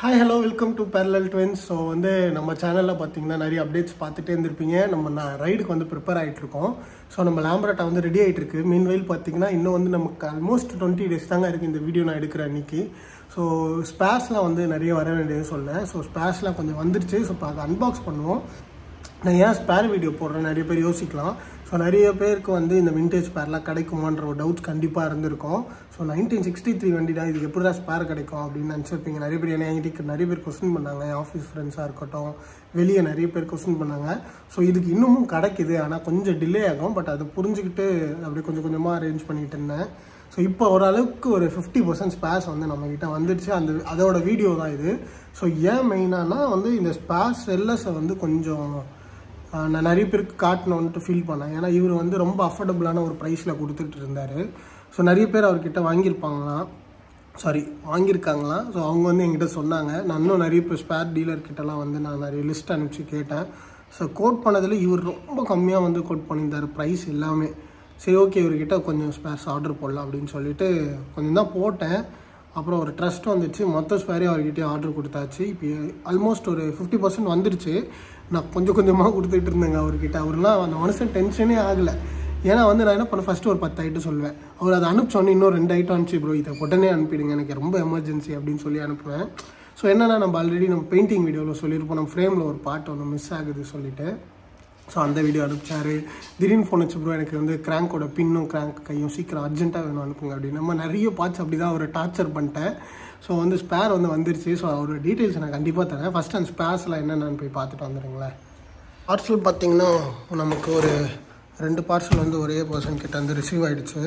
hi hello welcome to parallel twins so வந்து நம்ம சேனலில் பார்த்தீங்கன்னா நிறைய அப்டேட்ஸ் பார்த்துட்டே இருந்திருப்பீங்க நம்ம நான் ரைடுக்கு வந்து ப்ரிப்பேர் ஆகிட்டு இருக்கோம் ஸோ நம்ம லேம்பரட்டா வந்து ரெடி ஆகிட்டு இருக்கு மீன்வெயில் பார்த்தீங்கன்னா இன்னும் வந்து நமக்கு ஆல்மோஸ்ட் டுவெண்ட்டி டேஸ் தாங்க இருக்குது இந்த வீடியோ நான் எடுக்கிற அன்னைக்கு ஸோ ஸ்பேஸ்லாம் வந்து நிறைய வர வேண்டியது சொன்னேன் ஸோ ஸ்பேஸ்லாம் கொஞ்சம் வந்துருச்சு ஸோ இப்போ அதை அன்பாக்ஸ் பண்ணுவோம் நான் ஏன் ஸ்பேர் வீடியோ போடுறேன் நிறைய பேர் யோசிக்கலாம் ஸோ நிறைய பேருக்கு வந்து இந்த விண்டேஜ் ஸ்பேர்லாம் கிடைக்குமான்ற ஒரு டவுட் கண்டிப்பாக இருந்திருக்கும் ஸோ நைன்டீன் சிக்ஸ்டி த்ரீ வண்டி தான் இதுக்கு எப்படி தான் ஸ்பேர் கிடைக்கும் அப்படின்னு நினச்சிருப்பீங்க நிறைய பேர் என்ன என்கிட்ட நிறைய பேர் கொஸ்டின் பண்ணாங்க என் ஆஃபீஸ் ஃப்ரெண்ட்ஸாக இருக்கட்டும் வெளியே நிறைய பேர் கொஸ்டின் பண்ணாங்க ஸோ இதுக்கு இன்னமும் கிடைக்குது ஆனால் கொஞ்சம் டிலே ஆகும் பட் அதை புரிஞ்சுக்கிட்டு அப்படியே கொஞ்சம் கொஞ்சமாக அரேஞ்ச் பண்ணிட்டு இருந்தேன் ஸோ இப்போ ஓரளவுக்கு ஒரு ஃபிஃப்டி பர்சன்ட் ஸ்பேஸ் வந்து நம்மக்கிட்ட வந்துடுச்சு அந்த அதோட வீடியோ தான் இது ஸோ ஏன் மெயினானா வந்து இந்த ஸ்பேஸ் செல்லஸை வந்து கொஞ்சம் ஆஹ், நான் நிறைய பேருக்கு காட்டணுன்ட்டு ஃபீல் பண்ணேன் ஏன்னா இவர் வந்து ரொம்ப அஃபோர்டபுளான ஒரு ப்ரைஸில் கொடுத்துட்டு இருந்தார் ஸோ நிறைய பேர் அவர்கிட்ட வாங்கியிருப்பாங்களாம் சாரி வாங்கியிருக்காங்களாம் ஸோ அவங்க வந்து என்கிட்ட சொன்னாங்க நான் இன்னும் நிறைய இப்போ ஸ்பேர் டீலர்கிட்டலாம் வந்து நான் நிறைய லிஸ்ட் அனுப்பிச்சு கேட்டேன் ஸோ கோட் பண்ணதில் இவர் ரொம்ப கம்மியாக வந்து கோட் பண்ணியிருந்தார் ப்ரைஸ் எல்லாமே சரி ஓகே இவர்கிட்ட கொஞ்சம் ஸ்பேர்ஸ் ஆர்டர் போடலாம் அப்படின்னு சொல்லிட்டு கொஞ்சம் தான் போட்டேன் அப்புறம் ஒரு ட்ரஸ்ட் வந்துச்சு மொத்த ஸ்பேரே அவர்கிட்ட ஆர்டர் கொடுத்தாச்சு இப்போ ஆல்மோஸ்ட் ஒரு ஃபிஃப்டி பர்சன்ட் வந்துருச்சு நான் கொஞ்சம் கொஞ்சமாக கொடுத்துட்டு இருந்தேங்க அவர்கிட்ட அவர்லாம் அந்த மனுஷன் டென்ஷனே ஆகலை ஏன்னா வந்து நான் என்ன பண்ண ஃபஸ்ட்டு ஒரு பத்து ஐட்டம் சொல்லுவேன் அவர் அதை அனுப்பிச்சோன்னே இன்னும் ரெண்டு ஐட்டம் அனுப்பிச்சு ப்ரோ இதை உடனே அனுப்பிடுங்க எனக்கு ரொம்ப எமர்ஜென்சி அப்படின்னு சொல்லி அனுப்புவேன் ஸோ என்னன்னா நம்ம ஆல்ரெடி நம்ம பெயிண்டிங் வீடியோவில் சொல்லியிருப்போம் நம்ம ஃப்ரேமில் ஒரு பாட்டு ஒன்று மிஸ் ஆகுது சொல்லிட்டு ஸோ அந்த வீடியோ அனுப்பிச்சாரு திடீர்னு ஃபோன் வச்சு ப்ரோ எனக்கு வந்து கிராங்கோட பின்னும் கிராங்க் கையும் சீக்கிரம் அர்ஜென்ட்டாக வேணும் அனுப்புங்க அப்படின்னு நம்ம நிறைய பார்ட்ஸ் அப்படி தான் அவரை டார்ச்சர் பண்ணிட்டேன் ஸோ வந்து ஸ்பேர் வந்து வந்துருச்சு ஸோ அவரோட டீட்டெயில்ஸ் நான் கண்டிப்பாக தரேன் ஃபஸ்ட் அந்த ஸ்பேர்ஸில் என்னென்னு போய் பார்த்துட்டு வந்துடுங்களேன் பார்சல் பார்த்தீங்கன்னா நமக்கு ஒரு ரெண்டு பார்சல் வந்து ஒரே பர்சன் கிட்ட வந்து ரிசீவ் ஆகிடுச்சு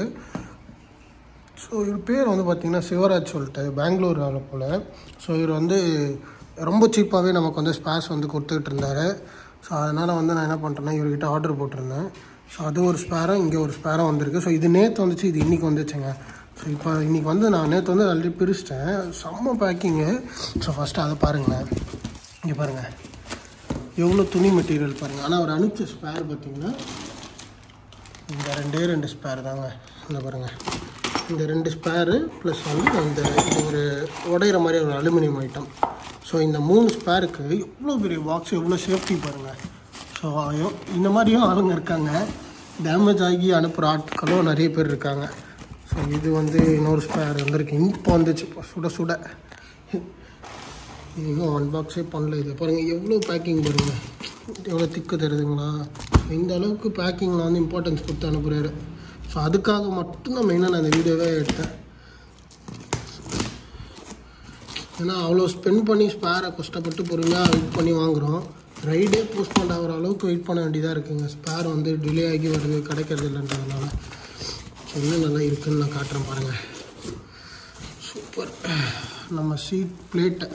ஸோ இவர் பேர் வந்து பார்த்தீங்கன்னா சிவராஜ் சொல்லிட்டு பெங்களூர் ஆளு போல் ஸோ இவர் வந்து ரொம்ப சீப்பாகவே நமக்கு வந்து ஸ்பேஸ் வந்து கொடுத்துக்கிட்டு இருந்தார் ஸோ அதனால் வந்து நான் என்ன பண்ணுறேன்னா இவர்கிட்ட ஆர்டர் போட்டிருந்தேன் ஸோ அது ஒரு ஸ்பேரும் இங்கே ஒரு ஸ்பேரும் வந்திருக்கு ஸோ இது நேற்று வந்துச்சு இது இன்றைக்கி வந்துச்சுங்க ஸோ இப்போ இன்றைக்கி வந்து நான் நேற்று வந்து ஆல்ரெடி பிரிச்சிட்டேன் செம்ம பேக்கிங்கு ஸோ ஃபஸ்ட்டு அதை பாருங்களேன் இங்கே பாருங்கள் எவ்வளோ துணி மெட்டீரியல் பாருங்கள் ஆனால் அவர் அனுப்பிச்ச ஸ்பேர் பார்த்தீங்கன்னா இந்த ரெண்டே ரெண்டு ஸ்பேர் தாங்க இந்த பாருங்கள் இந்த ரெண்டு ஸ்பேரு ப்ளஸ் வந்து இந்த இது ஒரு உடையிற மாதிரி ஒரு அலுமினியம் ஐட்டம் ஸோ இந்த மூணு ஸ்பேருக்கு எவ்வளோ பெரிய பாக்ஸ் எவ்வளோ சேஃப்டி பாருங்கள் ஸோ இந்த மாதிரியும் ஆளுங்க இருக்காங்க டேமேஜ் ஆகி அனுப்புகிற ஆட்களும் நிறைய பேர் இருக்காங்க ஸோ இது வந்து இன்னொரு ஸ்பேர் வந்திருக்கு இப்போ வந்துச்சு இப்போ சுட சுட இன்னும் ஒன் பாக்ஸே பண்ணல இது பாருங்கள் எவ்வளோ பேக்கிங் பாருங்கள் எவ்வளோ திக்கு தருதுங்களா இந்த அளவுக்கு பேக்கிங்கில் வந்து இம்பார்ட்டன்ஸ் கொடுத்து அனுப்புகிறாரு ஸோ அதுக்காக மட்டும்தான் மெயினாக நான் இந்த வீடியோவே எடுத்தேன் ஏன்னா அவ்வளோ ஸ்பெண்ட் பண்ணி ஸ்பேரை கஷ்டப்பட்டு பொறுமையாக வெயிட் பண்ணி வாங்குகிறோம் ரைடே போஸ்ட்போன் ஆகிற அளவுக்கு வெயிட் பண்ண வேண்டியதாக இருக்குங்க ஸ்பேர் வந்து டிலே ஆகி வருது கிடைக்கிறது இல்லைன்றதுனால ஸோ இன்னும் நல்லா இருக்குன்னு நான் காட்டுறேன் பாருங்கள் சூப்பர் நம்ம சீட் பிளேட்டை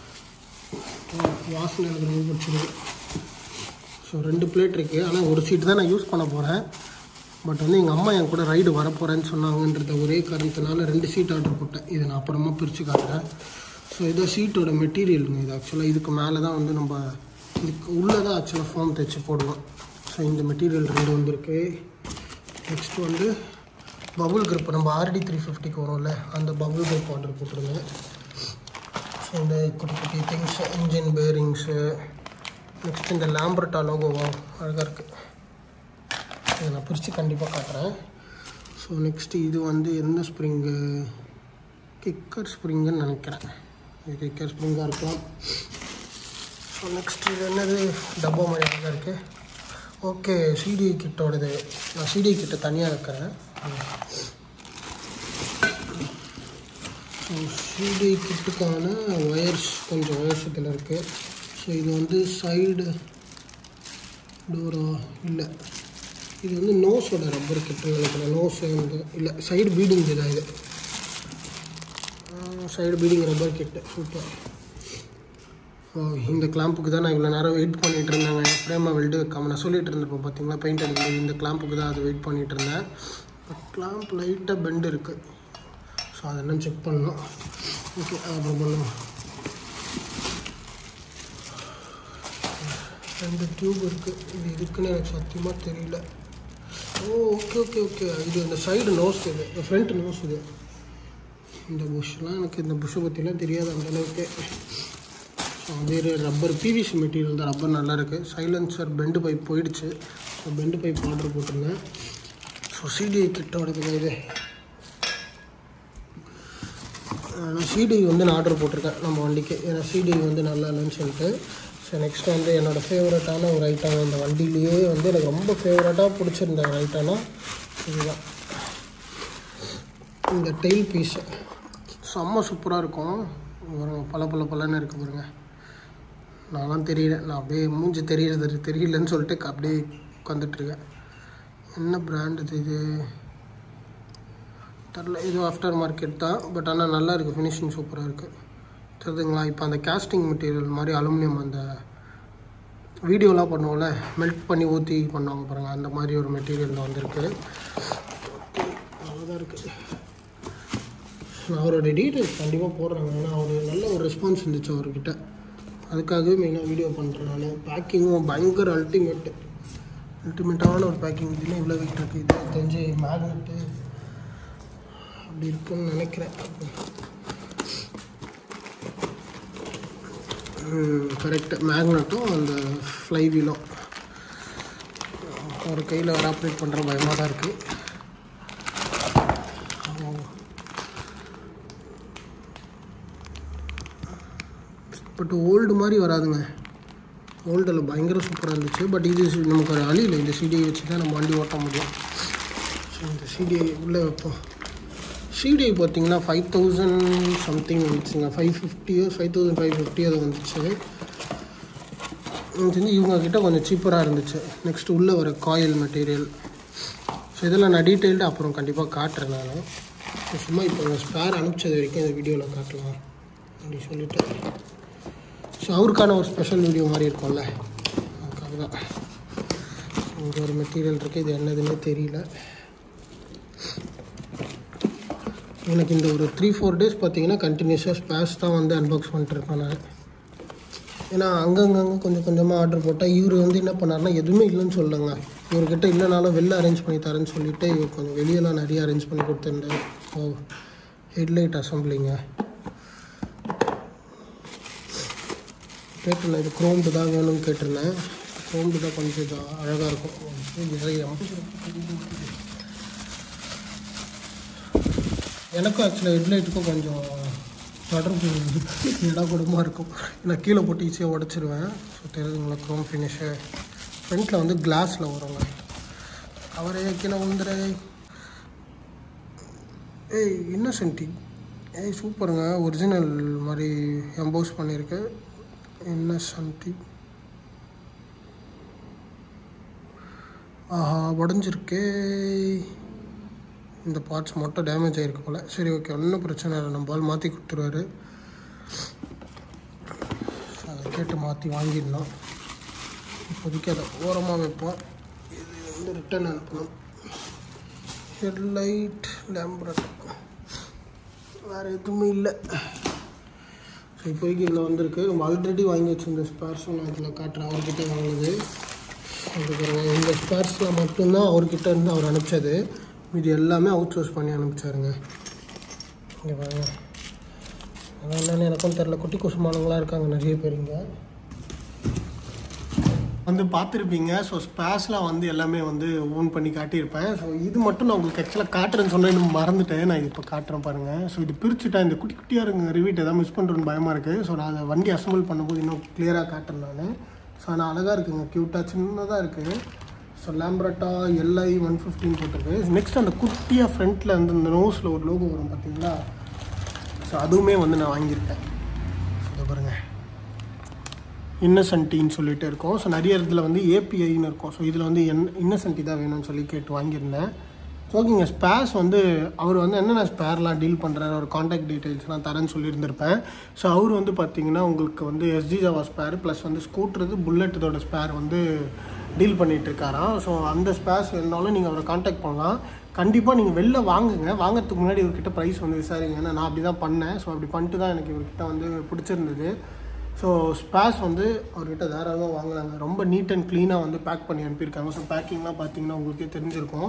வாசனை எனக்கு ரொம்ப பிடிச்சிருக்கு ஸோ ரெண்டு பிளேட் இருக்குது ஆனால் ஒரு சீட் தான் நான் யூஸ் பண்ண போகிறேன் பட் வந்து எங்கள் அம்மா என் கூட ரைடு வரப்போகிறேன்னு சொன்னாங்கன்றத ஒரே காரணத்தினால ரெண்டு சீட் ஆர்டர் போட்டேன் இதை நான் அப்புறமா பிரித்து காட்டுறேன் ஸோ இதை சீட்டோட மெட்டீரியலுங்க இது ஆக்சுவலாக இதுக்கு மேலே தான் வந்து நம்ம இதுக்கு உள்ளே தான் ஆக்சுவலாக ஃபார்ம் தைச்சு போடுவோம் ஸோ இந்த மெட்டீரியல் ரெண்டு வந்திருக்கு நெக்ஸ்ட் வந்து பபுள் grip நம்ம ஆர்டி த்ரீ ஃபிஃப்டிக்கு வரும்ல அந்த பபுள் grip ஆர்டர் போட்டிருந்தேன் ஸோ இந்த குட்டி குட்டி திங்ஸ் இன்ஜின் பேரிங்ஸு நெக்ஸ்ட் இந்த லேம்பர்ட்டா லோகோவா அழகாக இருக்குது இதை நான் பிரித்து கண்டிப்பாக காட்டுறேன் ஸோ நெக்ஸ்ட்டு இது வந்து என்ன ஸ்ப்ரிங்கு கிக்கர் ஸ்ப்ரிங்குன்னு நினைக்கிறேன் இது கிக்கர் ஸ்ப்ரிங்காக இருக்கலாம் ஸோ நெக்ஸ்ட் இது என்னது டப்பா மாதிரி அழகாக இருக்குது ஓகே சிடி கிட்டோடது நான் சிடி கிட்ட தனியாக வைக்கிறேன் ஸோ சிடி கிட்டுக்கான ஒயர்ஸ் கொஞ்சம் ஒயர்ஸ் இதில் இருக்குது ஸோ இது வந்து சைடு டோரா இல்லை இது வந்து நோஸோட ரப்பர் கிட்டு நினைக்கிறேன் நோஸ் வந்து இல்லை சைடு பீடிங் தான் இது side beading rubber kit super oh இந்த கிளாம்புக்கு தான் நான் இவ்வளோ நேரம் வெயிட் பண்ணிட்டு இருந்தேங்க ஃப்ரேமாக வெல்டு வைக்காம நான் சொல்லிட்டு இருந்திருப்பேன் பார்த்தீங்களா பெயிண்ட் அடிக்கும்போது இந்த கிளாம்புக்கு தான் அது வெயிட் பண்ணிட்டு இருந்தேன் கிளாம்ப் லைட்டாக பெண்டு இருக்குது ஸோ அதை என்ன செக் பண்ணணும் ஓகே அப்புறம் பண்ணுவோம் ரெண்டு டியூப் இருக்குது இது இருக்குன்னு எனக்கு சத்தியமாக தெரியல ஓ ஓகே ஓகே ஓகே இது இந்த சைடு நோஸ் இது இந்த ஃப்ரண்ட் நோஸ் இது இந்த புஷ்லாம் எனக்கு இந்த புஷ்ஷை பற்றிலாம் தெரியாது அந்த அளவுக்கு ஸோ வேறு ரப்பர் பிவிசி மெட்டீரியல் தான் ரப்பர் நல்லா இருக்குது சைலன்சர் பெண்டு பைப் போயிடுச்சு ஸோ பெண்டு பைப் ஆர்டர் போட்டிருந்தேன் ஸோ சிடிஐ கிட்டோடதுங்க இது நான் சிடிஐ வந்து நான் ஆர்டர் போட்டிருக்கேன் நம்ம வண்டிக்கு ஏன்னா சிடிஐ வந்து நல்லா இல்லைன்னு சொல்லிட்டு ஸோ நெக்ஸ்ட் வந்து என்னோடய ஃபேவரட்டான ஒரு ஐட்டம் இந்த வண்டியிலேயே வந்து எனக்கு ரொம்ப ஃபேவரட்டாக பிடிச்சிருந்த ஒரு ஐட்டம்னா இதுதான் இந்த டெயில் பீஸு செம்ம சூப்பராக இருக்கும் பாருங்க பல பல பலன்னு இருக்கு பாருங்க நான்லாம் தெரியல நான் அப்படியே மூஞ்சி தெரியறது தெரியலன்னு சொல்லிட்டு க- அப்படியே உட்காந்துட்ருக்கேன் என்ன பிராண்ட் இது இது தெரில இது ஆஃப்டர் மார்க்கெட் தான் பட் ஆனால் நல்லா இருக்குது ஃபினிஷிங் சூப்பராக இருக்குது தெரியுதுங்களா இப்போ அந்த கேஸ்டிங் மெட்டீரியல் மாதிரி அலுமினியம் அந்த வீடியோலாம் பண்ணுவோம்ல மெல்ட் பண்ணி ஊற்றி பண்ணுவாங்க பாருங்கள் அந்த மாதிரி ஒரு மெட்டீரியல் வந்திருக்கு அவ்வளோதான் இருக்குது நான் அவரோட டீட்டெயில்ஸ் கண்டிப்பாக போடுறேங்க ஏன்னா அவர் நல்ல ஒரு ரெஸ்பான்ஸ் இருந்துச்சு அவர்கிட்ட அதுக்காகவே மெயினாக வீடியோ பண்ணுறேன் நான் பேக்கிங்கும் பயங்கர அல்டிமேட்டு அல்டிமேட்டான ஒரு பேக்கிங் இதுலேயும் இவ்வளோ வெயிட் இருக்குது இது தெரிஞ்சு மேக்னெட்டு அப்படி இருக்குன்னு நினைக்கிறேன் கரெக்டு மேக்னெட்டும் அந்த ஃப்ளை வீலும் ஒரு கையில் வேறு ஆப்ரேட் பண்ணுற பயமாக தான் இருக்குது பட் ஓல்டு மாதிரி வராதுங்க ஓல்டில் பயங்கர சூப்பராக இருந்துச்சு பட் இது சி- நமக்கு ஒரு வழி இல்லை இந்த சிடிஐ வச்சு தான் நம்ம வண்டி ஓட்ட முடியும் ஸோ இந்த சிடிஐ உள்ளே வைப்போம் சிடிஐ பார்த்தீங்கன்னா ஃபைவ் தௌசண்ட் சம்திங் வந்துச்சுங்க ஃபைவ் ஃபிஃப்டியோ ஃபைவ் தௌசண்ட் ஃபைவ் ஃபிஃப்டி அது வந்துச்சு எனக்கு தெரிஞ்சு இவங்க கிட்ட கொஞ்சம் சீப்பராக இருந்துச்சு நெக்ஸ்ட் உள்ளே வர காயில் மெட்டீரியல் ஸோ இதெல்லாம் நான் டீட்டெயில்டு அப்புறம் கண்டிப்பாக காட்டுறேன் நான் ஸோ சும்மா இப்போ ஸ்பேர் அனுப்பிச்சது வரைக்கும் இந்த வீடியோவில் காட்டலாம் அப்படி சொல்லிட்டு ஸோ அவருக்கான ஒரு ஸ்பெஷல் வீடியோ மாதிரி இருக்கும்ல அதுக்காக தான் இங்கே ஒரு மெட்டீரியல் இருக்குது இது என்னதுன்னே தெரியல எனக்கு இந்த ஒரு த்ரீ ஃபோர் டேஸ் பார்த்தீங்கன்னா கண்டினியூஸாக ஸ்பேஸ் தான் வந்து அன்பாக்ஸ் பண்ணிட்டுருப்பேன் நான் ஏன்னா அங்கங்கங்க கொஞ்சம் கொஞ்சமாக ஆர்டர் போட்டால் இவர் வந்து என்ன பண்ணாருன்னா எதுவுமே இல்லைன்னு சொல்லுங்க இவர்கிட்ட இல்லைனாலும் வெளில அரேஞ்ச் பண்ணி தரேன்னு சொல்லிட்டு இவர் கொஞ்சம் வெளியெல்லாம் நிறைய அரேஞ்ச் பண்ணி கொடுத்துருந்தாரு ஓ ஹெட்லைட் அசம்பிளிங்க கேட்டிருந்தேன் இது குரோம்டு தான் வேணும்னு கேட்டிருந்தேன் குரோம்டு தான் கொஞ்சம் இதா அழகாக இருக்கும் நிறைய எனக்கும் ஆக்சுவலாக ஹெட்லைட்டுக்கும் கொஞ்சம் தொடர்பு இடகுடமாக இருக்கும் நான் கீழே போட்டு ஈஸியாக உடச்சிருவேன் ஸோ தெரியுதுங்களா க்ரோம் ஃபினிஷு ஃப்ரண்ட்டில் வந்து கிளாஸில் வருங்க அவரே கீழே வந்துரு ஏய் இன்னசென்டி ஏய் சூப்பருங்க ஒரிஜினல் மாதிரி எம்போஸ் பண்ணியிருக்கு இன்னசென்டி ஆஹா உடஞ்சிருக்கே இந்த பார்ட்ஸ் மட்டும் டேமேஜ் ஆகிருக்கு போல் சரி ஓகே ஒன்றும் பிரச்சனை இல்லை நம்ம பால் மாற்றி கொடுத்துருவாரு அதை கேட்டு மாற்றி வாங்கிடலாம் இப்போதைக்கு அதை ஓரமாக வைப்போம் இது வந்து ரிட்டர்ன் அனுப்பணும் ஹெட்லைட் லேம்பரட் வேறு எதுவுமே இல்லை ஸோ இப்போதைக்கு இதில் வந்திருக்கு நம்ம ஆல்ரெடி வாங்கி வச்சிருந்த ஸ்பேர்ஸும் நான் இதில் காட்டுறேன் அவர்கிட்ட வாங்கினது அது பாருங்க இந்த ஸ்பேர்ஸில் மட்டும்தான் அவர்கிட்ட இருந்து அவர் அனுப்பிச்சது இது எல்லாமே அவுட் சோர்ஸ் பண்ணி அனுப்பிச்சாருங்க இங்கே பாருங்க அதான் என்னன்னு எனக்கும் தெரில குட்டி குசுமானவங்களாம் இருக்காங்க நிறைய பேர் இங்கே வந்து பார்த்துருப்பீங்க ஸோ ஸ்பேஸில் வந்து எல்லாமே வந்து ஓன் பண்ணி காட்டியிருப்பேன் ஸோ இது மட்டும் நான் உங்களுக்கு ஆக்சுவலாக காட்டுறேன்னு சொன்னேன் இன்னும் மறந்துட்டேன் நான் இது இப்போ காட்டுறேன் பாருங்கள் ஸோ இது பிரிச்சுட்டேன் இந்த குட்டி குட்டியாக இருங்க ரிவீட் எதாவது மிஸ் பண்ணுறேன்னு பயமாக இருக்குது ஸோ நான் அதை வண்டி அசம்பிள் பண்ணும்போது இன்னும் கிளியராக காட்டுறேன் நான் ஸோ ஆனால் அழகாக இருக்குங்க க்யூட்டாக சின்னதாக இருக்குது so Lambretta LI one fifteen போட்டிருக்கு நெக்ஸ்ட் அந்த குட்டியாக ஃப்ரண்ட்டில் வந்து இந்த நோஸில் ஒரு லோகோ வரும் பார்த்தீங்களா ஸோ அதுவுமே வந்து நான் வாங்கியிருக்கேன் ஸோ இதை பாருங்கள் இன்னசென்ட்டின்னு சொல்லிட்டு இருக்கோம் ஸோ நிறைய இடத்துல வந்து ஏபிஐன்னு இருக்கும் ஸோ இதில் வந்து என் இன்னசென்ட்டி தான் வேணும்னு சொல்லி கேட்டு வாங்கியிருந்தேன் ஸோ ஓகேங்க ஸ்பேர்ஸ் வந்து அவர் வந்து என்னென்ன ஸ்பேர்லாம் டீல் பண்ணுறாரு ஒரு காண்டாக்ட் டீட்டெயில்ஸ்லாம் தரேன்னு சொல்லியிருந்திருப்பேன் ஸோ அவர் வந்து பார்த்தீங்கன்னா உங்களுக்கு வந்து எஸ்ஜி ஜாவா ஸ்பேர் ப்ளஸ் வந்து ஸ்கூட்டர் புல்லட் இதோட ஸ்பேர் வந்து டீல் பண்ணிட்டு இருக்காராம் ஸோ அந்த ஸ்பேர்ஸ் வேணுனாலும் நீங்கள் அவரை காண்டாக்ட் பண்ணலாம் கண்டிப்பாக நீங்கள் வெளில வாங்குங்க வாங்குறதுக்கு முன்னாடி இவர்கிட்ட ப்ரைஸ் வந்து விசாரிங்க ஏன்னா நான் அப்படி தான் பண்ணேன் ஸோ அப்படி பண்ணிட்டு தான் எனக்கு இவர்கிட்ட வந்து பிடிச்சிருந்தது ஸோ ஸ்பேஸ் வந்து அவர்கிட்ட தாராளமாக வாங்கினாங்க ரொம்ப நீட் அண்ட் க்ளீனாக வந்து பேக் பண்ணி அனுப்பியிருக்காங்க ஸோ பேக்கிங்லாம் பார்த்தீங்கன்னா உங்களுக்கே தெரிஞ்சிருக்கும்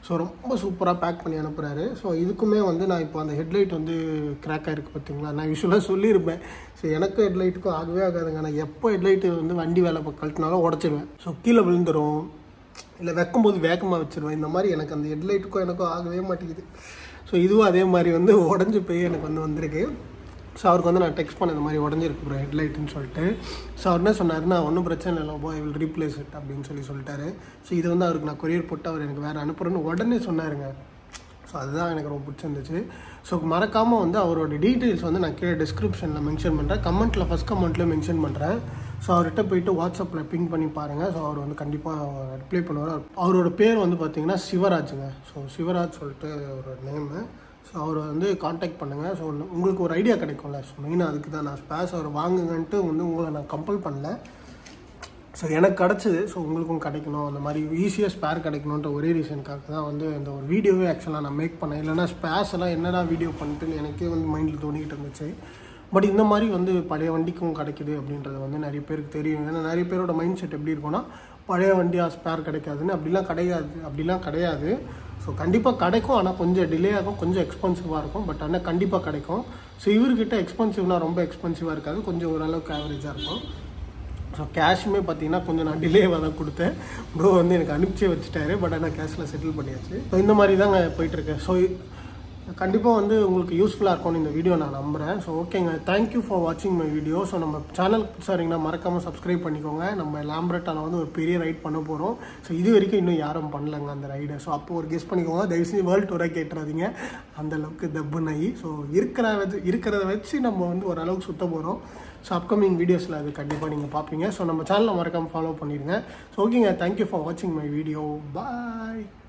ஸோ ரொம்ப சூப்பராக பேக் பண்ணி அனுப்புகிறாரு ஸோ இதுக்குமே வந்து நான் இப்போ அந்த ஹெட்லைட் வந்து கிராக் ஆகிருக்கு பார்த்தீங்களா நான் யூஸ்வலாக சொல்லியிருப்பேன் ஸோ எனக்கு ஹெட்லைட்டுக்கும் ஆகவே ஆகாதுங்க நான் எப்போ ஹெட்லைட்டு வந்து வண்டி வேலை கழட்டினாலும் உடச்சிடுவேன் ஸோ கீழே விழுந்துடும் இல்லை வைக்கும்போது வேகமாக வச்சிருவேன் இந்த மாதிரி எனக்கு அந்த ஹெட்லைட்டுக்கும் எனக்கும் ஆகவே மாட்டேங்குது ஸோ இதுவும் அதே மாதிரி வந்து உடஞ்சி போய் எனக்கு வந்து வந்திருக்கு ஸோ அவருக்கு வந்து நான் டெக்ஸ்ட் பண்ண இந்த மாதிரி உடஞ்சிருக்கு ப்ரோ ஹெட்லைட்டுன்னு சொல்லிட்டு ஸோ அவர் என்ன சொன்னார் நான் ஒன்றும் பிரச்சனை இல்லை போ ஐ வில் ரீப்ளேஸ் இட் அப்படின்னு சொல்லி சொல்லிட்டாரு ஸோ இது வந்து அவருக்கு நான் கொரியர் போட்டு அவர் எனக்கு வேறு அனுப்புகிறேன்னு உடனே சொன்னாருங்க ஸோ அதுதான் எனக்கு ரொம்ப பிடிச்சிருந்துச்சு ஸோ மறக்காமல் வந்து அவரோட டீட்டெயில்ஸ் வந்து நான் கீழே டிஸ்கிரிப்ஷனில் மென்ஷன் பண்ணுறேன் கமெண்ட்டில் ஃபஸ்ட் கமெண்ட்டில் மென்ஷன் பண்ணுறேன் ஸோ அவர்கிட்ட போயிட்டு வாட்ஸ்அப்பில் பிங் பண்ணி பாருங்கள் ஸோ அவர் வந்து கண்டிப்பாக ரிப்ளை பண்ணுவார் அவரோட பேர் வந்து பார்த்தீங்கன்னா சிவராஜுங்க ஸோ சிவராஜ் சொல்லிட்டு ஒரு நேமு ஸோ அவரை வந்து காண்டாக்ட் பண்ணுங்கள் ஸோ உங்களுக்கு ஒரு ஐடியா கிடைக்கும்ல ஸோ மெயினாக அதுக்கு தான் நான் ஸ்பேஸ் அவர் வாங்குங்கன்ட்டு வந்து உங்களை நான் கம்பல் பண்ணல ஸோ எனக்கு கிடச்சிது ஸோ உங்களுக்கும் கிடைக்கணும் அந்த மாதிரி ஈஸியாக ஸ்பேர் கிடைக்கணுன்ற ஒரே ரீசனுக்காக தான் வந்து இந்த ஒரு வீடியோவே ஆக்சுவலாக நான் மேக் பண்ணேன் இல்லைனா ஸ்பேர்ஸ் எல்லாம் என்னடா வீடியோ பண்ணிட்டுன்னு எனக்கே வந்து மைண்டில் தோணிக்கிட்டு இருந்துச்சு பட் இந்த மாதிரி வந்து பழைய வண்டிக்கும் கிடைக்குது அப்படின்றது வந்து நிறைய பேருக்கு தெரியும் ஏன்னா நிறைய பேரோட மைண்ட் செட் எப்படி இருக்கும்னா பழைய வண்டியாக ஸ்பேர் கிடைக்காதுன்னு அப்படிலாம் கிடையாது அப்படிலாம் கிடையாது ஸோ கண்டிப்பாக கிடைக்கும் ஆனால் கொஞ்சம் டிலே ஆகும் கொஞ்சம் எக்ஸ்பென்சிவாக இருக்கும் பட் ஆனால் கண்டிப்பாக கிடைக்கும் ஸோ இவர்கிட்ட எக்ஸ்பென்சிவ்னா ரொம்ப எக்ஸ்பென்சிவாக இருக்காது கொஞ்சம் ஓரளவுக்கு ஆவரேஜாக இருக்கும் ஸோ கேஷுமே பார்த்தீங்கன்னா கொஞ்சம் நான் டிலேவாக தான் கொடுத்தேன் ப்ரோ வந்து எனக்கு அனுப்பிச்சே வச்சுட்டாரு பட் ஆனால் கேஷில் செட்டில் பண்ணியாச்சு ஸோ இந்த மாதிரி தாங்க போயிட்டுருக்கேன் ஸோ கண்டிப்பாக வந்து உங்களுக்கு யூஸ்ஃபுல்லாக இருக்கும்னு இந்த வீடியோ நான் நம்புகிறேன் ஸோ ஓகேங்க தேங்க்யூ ஃபார் வாட்சிங் மை வீடியோ ஸோ நம்ம சேனல் புதுசாக மறக்காமல் சப்ஸ்கிரைப் பண்ணிக்கோங்க நம்ம லேம்ப்ரெட்டால் வந்து ஒரு பெரிய ரைட் பண்ண போகிறோம் ஸோ இது வரைக்கும் இன்னும் யாரும் பண்ணலங்க அந்த ரைடை ஸோ அப்போ ஒரு கெஸ் பண்ணிக்கோங்க தயவுசெய்து வேர்ல்டு டூராக கேட்டுறாதீங்க அந்த அளவுக்கு தப்பு நை ஸோ இருக்கிற வச்சு இருக்கிறத வச்சு நம்ம வந்து ஓரளவுக்கு சுத்த போகிறோம் ஸோ அப்கமிங் வீடியோஸில் அது கண்டிப்பாக நீங்கள் பார்ப்பீங்க ஸோ நம்ம சேனலை மறக்காமல் ஃபாலோ பண்ணிடுங்க ஸோ ஓகேங்க தேங்க்யூ ஃபார் வாட்சிங் மை வீடியோ பாய்